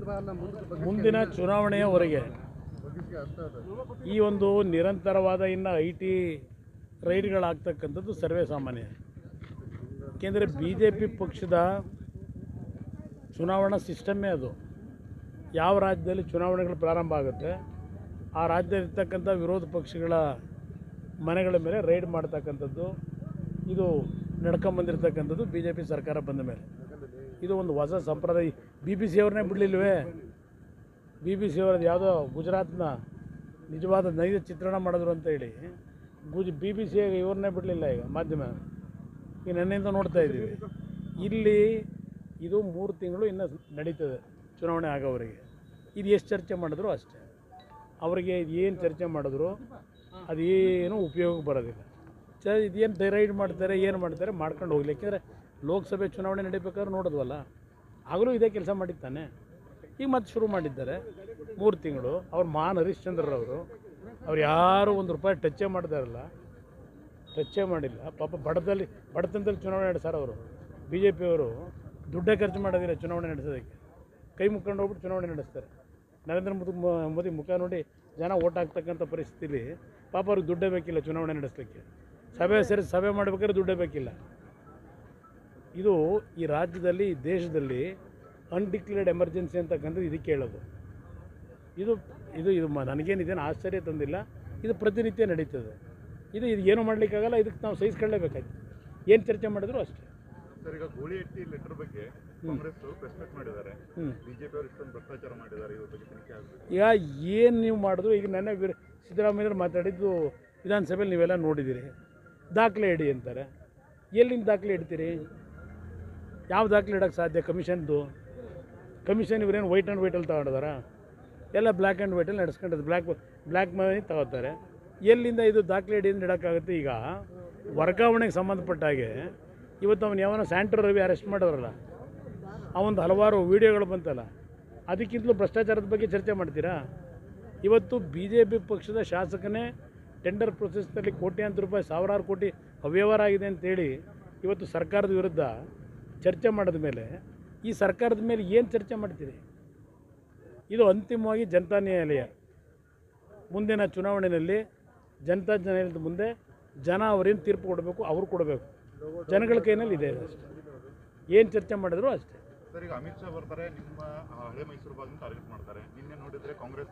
ಮುಂದಿನ ಚುನಾವಣೆಯವರೆಗೆ ಈ ಒಂದು ನಿರಂತರವಾದ ಇನ್ನು ಐ ಟಿ ರೈಡ್ಗಳಾಗ್ತಕ್ಕಂಥದ್ದು ಸರ್ವೇ ಸಾಮಾನ್ಯ ಏಕೆಂದರೆ ಬಿ ಜೆ ಪಿ ಪಕ್ಷದ ಚುನಾವಣಾ ಸಿಸ್ಟಮ್ಮೇ ಅದು ಯಾವ ರಾಜ್ಯದಲ್ಲಿ ಚುನಾವಣೆಗಳು ಪ್ರಾರಂಭ ಆಗುತ್ತೆ ಆ ರಾಜ್ಯದಲ್ಲಿರ್ತಕ್ಕಂಥ ವಿರೋಧ ಪಕ್ಷಗಳ ಮನೆಗಳ ಮೇಲೆ ರೈಡ್ ಮಾಡ್ತಕ್ಕಂಥದ್ದು ಇದು ನಡ್ಕೊಂಬಂದಿರ್ತಕ್ಕಂಥದ್ದು ಬಿ ಜೆ ಪಿ ಸರ್ಕಾರ ಬಂದ ಮೇಲೆ ಇದು ಒಂದು ಹೊಸ ಸಂಪ್ರದಾಯ ಬಿ ಬಿ ಸಿ ಅವ್ರನ್ನೇ ಬಿಡಲಿಲ್ವೇ ಬಿ ಬಿ ಸಿ ಅವ್ರದ್ದು ಯಾವುದೋ ಗುಜರಾತ್ನ ನಿಜವಾದ ನೈಜ ಚಿತ್ರಣ ಮಾಡಿದ್ರು ಅಂತ ಹೇಳಿ ಗುಜ್ ಬಿ ಬಿ ಸಿ ಇವ್ರನ್ನೇ ಬಿಡಲಿಲ್ಲ ಈಗ ಮಾಧ್ಯಮ ಈಗ ನನ್ನಿಂದ ನೋಡ್ತಾ ಇದ್ದೀವಿ ಇಲ್ಲಿ ಇದು ಮೂರು ತಿಂಗಳು ಇನ್ನು ನಡೀತದೆ ಚುನಾವಣೆ ಆಗೋವರೆಗೆ ಇದು ಎಷ್ಟು ಚರ್ಚೆ ಮಾಡಿದ್ರು ಅಷ್ಟೇ ಅವರಿಗೆ ಏನು ಚರ್ಚೆ ಮಾಡಿದ್ರು ಅದೇನು ಉಪಯೋಗ ಬರೋದಿಲ್ಲ ಚ ಇದೇನು ರೈಡ್ ಮಾಡ್ತಾರೆ ಏನು ಮಾಡ್ತಾರೆ ಮಾಡ್ಕೊಂಡು ಹೋಗ್ಲಿ ಯಾಕೆಂದರೆ ಲೋಕಸಭೆ ಚುನಾವಣೆ ನಡೀಬೇಕಾದ್ರೆ ನೋಡಿದ್ವಲ್ಲ ಆಗಲೂ ಇದೇ ಕೆಲಸ ಮಾಡಿದ್ದಾನೆ ಈಗ ಮತ್ತೆ ಶುರು ಮಾಡಿದ್ದಾರೆ ಮೂರು ತಿಂಗಳು ಅವ್ರು ಮಾನ್ ಹರಿಶ್ಚಂದ್ರರವರು ಅವ್ರು ಯಾರು ಒಂದು ರೂಪಾಯಿ ಟಚ್ಚೇ ಮಾಡ್ತಾ ಇರಲ್ಲ ಟಚ್ಚೇ ಮಾಡಿಲ್ಲ ಪಾಪ ಬಡದಲ್ಲಿ ಬಡತನದಲ್ಲಿ ಚುನಾವಣೆ ನಡೆಸಾರ ಅವರು ಬಿ ಜೆ ಪಿಯವರು ದುಡ್ಡೇ ಖರ್ಚು ಮಾಡೋದಿಲ್ಲ ಚುನಾವಣೆ ನಡೆಸೋದಕ್ಕೆ ಕೈ ಮುಕ್ಕೊಂಡು ಹೋಗ್ಬಿಟ್ಟು ಚುನಾವಣೆ ನಡೆಸ್ತಾರೆ ನರೇಂದ್ರ ಮೋದಿ ಮ- ಮೋದಿ ಮುಖ ನೋಡಿ ಜನ ಓಟ್ ಹಾಕ್ತಕ್ಕಂಥ ಪರಿಸ್ಥಿತಿಲಿ ಪಾಪ ಅವ್ರಿಗೆ ದುಡ್ಡೇ ಬೇಕಿಲ್ಲ ಚುನಾವಣೆ ನಡೆಸಲಿಕ್ಕೆ ಸಭೆ ಸೇರಿ ಸಭೆ ಮಾಡಬೇಕಾದ್ರೆ ದುಡ್ಡೇ ಬೇಕಿಲ್ಲ ಇದು ಈ ರಾಜ್ಯದಲ್ಲಿ ಈ ದೇಶದಲ್ಲಿ ಅನ್ಡಿಕ್ಲೇರ್ಡ್ ಎಮರ್ಜೆನ್ಸಿ ಅಂತಕ್ಕಂಥದ್ದು ಇದಕ್ಕೆ ಹೇಳೋದು ಇದು ಇದು ಇದು ಮ- ನನಗೇನಿದೇನು ಆಶ್ಚರ್ಯ ತಂದಿಲ್ಲ ಇದು ಪ್ರತಿನಿತ್ಯ ನಡೀತದೆ ಇದು ಇದು ಏನು ಮಾಡಲಿಕ್ಕಾಗಲ್ಲ ಇದಕ್ಕೆ ನಾವು ಸಹಿಸ್ಕೊಳ್ಳೇಬೇಕಾಯ್ತು ಏನು ಚರ್ಚೆ ಮಾಡಿದ್ರು ಅಷ್ಟೇ ಸರ್ ಈಗ ಗೂಳಿಹಟ್ಟಿ ಲೆಟರ್ ಬಗ್ಗೆ ಕಾಂಗ್ರೆಸ್ ಪ್ರೆಸ್ ಮೀಟ್ ಮಾಡಿದ್ದಾರೆ ಹ್ಞೂ ಬಿಜೆಪಿ ಅವರು ಇಷ್ಟೊಂದು ಭ್ರಷ್ಟಾಚಾರ ಮಾಡಿದ್ದಾರೆ ಇದ್ರ ಬಗ್ಗೆ ತನಿಖೆ ಆಗಬೇಕು ಈಗ ಏನು ನೀವು ಮಾಡಿದ್ರು ಈಗ ನೆನ್ನೆ ವೀರ ಸಿದ್ದರಾಮಯ್ಯರು ಮಾತಾಡಿದ್ದು ವಿಧಾನಸಭೆಯಲ್ಲಿ ನೀವೆಲ್ಲ ನೋಡಿದ್ದೀರಿ ದಾಖಲೆ ಇಡಿ ಅಂತಾರೆ ಎಲ್ಲಿಂದ ದಾಖಲೆ ಇಡ್ತೀರಿ ಯಾವ ದಾಖಲೆ ಇಡೋಕ್ಕೆ ಸಾಧ್ಯ ಕಮಿಷನ್ದು ಕಮಿಷನ್ ಇವರೇನು ವೈಟ್ ಆ್ಯಂಡ್ ವೈಟಲ್ಲಿ ತಗೊಂಡಿದಾರ ಎಲ್ಲ ಬ್ಲ್ಯಾಕ್ ಆ್ಯಂಡ್ ವೈಟಲ್ಲಿ ನಡೆಸ್ಕೊಂಡಿದ್ದು ಬ್ಲ್ಯಾಕ್ ಬ್ಲ್ಯಾಕ್ ಮನಿ ತಗೋತಾರೆ ಎಲ್ಲಿಂದ ಇದು ದಾಖಲೆ ಹಿಡಿಯಿಂದ ಇಡೋಕ್ಕಾಗುತ್ತೆ ಈಗ ವರ್ಗಾವಣೆಗೆ ಸಂಬಂಧಪಟ್ಟ ಹಾಗೆ ಇವತ್ತು ಅವನು ಯಾವನೋ ಸ್ಯಾಂಟ್ರೋ ರವಿ ಅರೆಸ್ಟ್ ಮಾಡಿದ್ರಲ್ಲ ಅವೊಂದು ಹಲವಾರು ವೀಡಿಯೋಗಳು ಬಂತಲ್ಲ ಅದಕ್ಕಿಂತಲೂ ಭ್ರಷ್ಟಾಚಾರದ ಬಗ್ಗೆ ಚರ್ಚೆ ಮಾಡ್ತೀರಾ ಇವತ್ತು ಬಿ ಜೆ ಪಿ ಪಕ್ಷದ ಶಾಸಕನೇ ಟೆಂಡರ್ ಪ್ರೊಸೆಸ್ನಲ್ಲಿ ಕೋಟ್ಯಾಂತರ ರೂಪಾಯಿ ಸಾವಿರಾರು ಕೋಟಿ ಅವ್ಯವಹಾರ ಆಗಿದೆ ಅಂತೇಳಿ ಇವತ್ತು ಸರ್ಕಾರದ ವಿರುದ್ಧ ಚರ್ಚೆ ಮಾಡಿದ ಮೇಲೆ ಈ ಸರ್ಕಾರದ ಮೇಲೆ ಏನು ಚರ್ಚೆ ಮಾಡ್ತೀರಿ ಇದು ಅಂತಿಮವಾಗಿ ಜನತಾ ನ್ಯಾಯಾಲಯ ಮುಂದಿನ ಚುನಾವಣೆಯಲ್ಲಿ ಜನತಾ ನ್ಯಾಯಾಲಯದ ಮುಂದೆ ಜನ ಅವರೇನು ತೀರ್ಪು ಕೊಡಬೇಕು ಅವ್ರು ಕೊಡಬೇಕು ಜನಗಳ ಕೈನಲ್ಲಿ ಇದೆ ಅಷ್ಟೇ ಏನು ಚರ್ಚೆ ಮಾಡಿದ್ರು ಅಷ್ಟೇ ಸರ್ ಈಗ ಅಮಿತ್ ಶಾ ಬರ್ತಾರೆ ನಿಮ್ಮ ಆ, ಹಳೆ ಮೈಸೂರು ಭಾಗನ ಟಾರ್ಗೆಟ್ ಮಾಡ್ತಾರೆ ನಿನ್ನೆ ನೋಡಿದ್ರೆ ಕಾಂಗ್ರೆಸ್